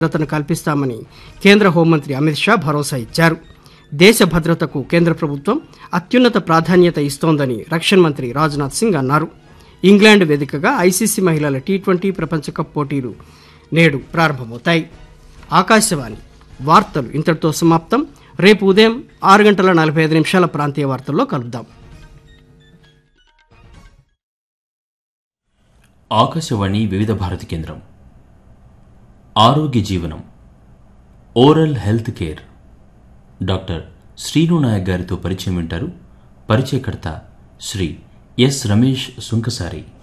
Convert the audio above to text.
భద్రతను కల్పిస్తామని కేంద్ర హోంమంత్రి అమిత్ షా భరోసా ఇచ్చారు దేశ భద్రతకు కేంద్ర ప్రభుత్వం అత్యున్నత ప్రాధాన్యత ఇస్తోందని రక్షణ మంత్రి రాజ్నాథ్ సింగ్ అన్నారు ఇంగ్లాండ్ వేదికగా ఐసీసీ మహిళల టీ ట్వంటీ ప్రపంచ కప్ పోటీలు నేడు ప్రారంభమవుతాయి ఆకాశవాణి వార్తలు ఇంతటితో సమాప్తం రేపు ఉదయం ఆరు గంటల నలభై ఐదు నిమిషాల ప్రాంతీయ వార్తల్లో కలుద్దాం ఆకాశవాణి వివిధ భారతి కేంద్రం ఆరోగ్య జీవనం oral health care doctor Srinu Nayak గారితో పరిచయం వింటారు పరిచయకర్త శ్రీ ఎస్ రమేష్ సుంకసారి